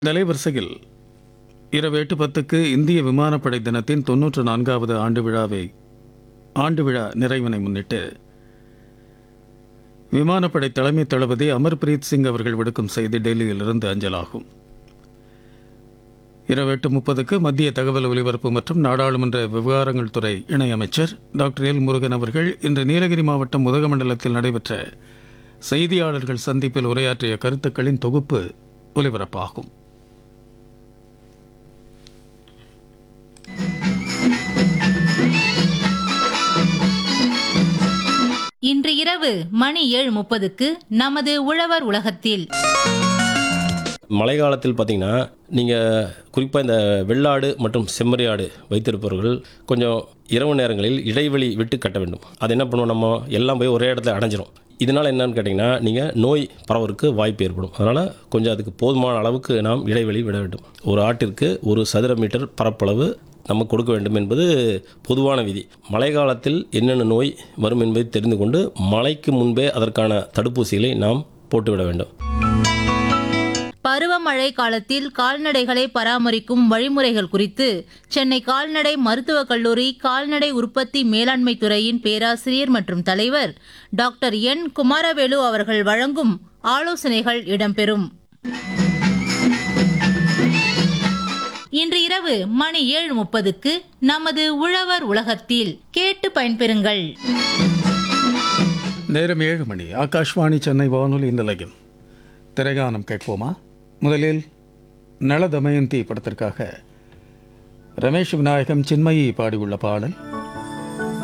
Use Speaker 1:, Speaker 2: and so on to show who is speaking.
Speaker 1: நிலைவரிசையில் இரவு எட்டு பத்துக்கு இந்திய விமானப்படை தினத்தின் தொன்னூற்று நான்காவது ஆண்டு விழாவை ஆண்டு விழா நிறைவினை முன்னிட்டு விமானப்படை தலைமை தளபதி அமர்பிரீத் சிங் அவர்கள் விடுக்கும் செய்தி டெல்லியிலிருந்து அஞ்சலாகும் இரவு எட்டு முப்பதுக்கு மத்திய தகவல் ஒலிபரப்பு மற்றும் நாடாளுமன்ற விவகாரங்கள் துறை இணையமைச்சர் டாக்டர் எல் முருகன் அவர்கள் இன்று நீலகிரி மாவட்டம் உதகமண்டலத்தில் நடைபெற்ற செய்தியாளர்கள் சந்திப்பில் உரையாற்றிய கருத்துக்களின் தொகுப்பு ஒலிபரப்பாகும்
Speaker 2: இன்று இரவு மணி ஏழு முப்பதுக்கு நமது உழவர் உலகத்தில்
Speaker 3: மழை காலத்தில் பார்த்தீங்கன்னா நீங்கள் குறிப்பாக இந்த வெள்ளாடு மற்றும் செம்மறி ஆடு வைத்திருப்பவர்கள் கொஞ்சம் இரவு நேரங்களில் இடைவெளி விட்டு கட்ட வேண்டும் அது என்ன பண்ணுவோம் நம்ம எல்லாம் போய் ஒரே இடத்துல அடைஞ்சிரும் இதனால் என்னன்னு கேட்டிங்கன்னா நீங்கள் நோய் பரவருக்கு வாய்ப்பு ஏற்படும் அதனால் கொஞ்சம் அதுக்கு போதுமான அளவுக்கு நாம் இடைவெளி விட வேண்டும் ஒரு ஆட்டிற்கு ஒரு சதுர மீட்டர் பரப்பளவு நம்ம கொடுக்க வேண்டும் என்பது பொதுவான விதி மழை காலத்தில் என்னென்ன நோய் வரும் என்பதை தெரிந்து கொண்டு மழைக்கு முன்பே அதற்கான தடுப்பூசிகளை நாம் போட்டுவிட வேண்டும்
Speaker 2: பருவமழை காலத்தில் கால்நடைகளை பராமரிக்கும் வழிமுறைகள் குறித்து சென்னை கால்நடை மருத்துவக் கல்லூரி கால்நடை உற்பத்தி மேலாண்மை துறையின் பேராசிரியர் மற்றும் தலைவர் டாக்டர் என் குமாரவேலு அவர்கள் வழங்கும் ஆலோசனைகள் இடம்பெறும் இன்று இரவு மணி ஏழு முப்பதுக்கு நமது உழவர் உலகத்தில் கேட்டு பயன்பெறுங்கள்
Speaker 1: நேரம் ஏழு மணி ஆகாஷ்வாணி சென்னை வானொலி நிலையம் திரைகானம் கேட்போமா முதலில் நல தமயந்தி படத்திற்காக ரமேஷ் விநாயகம் சின்மயி பாடியுள்ள பாடல்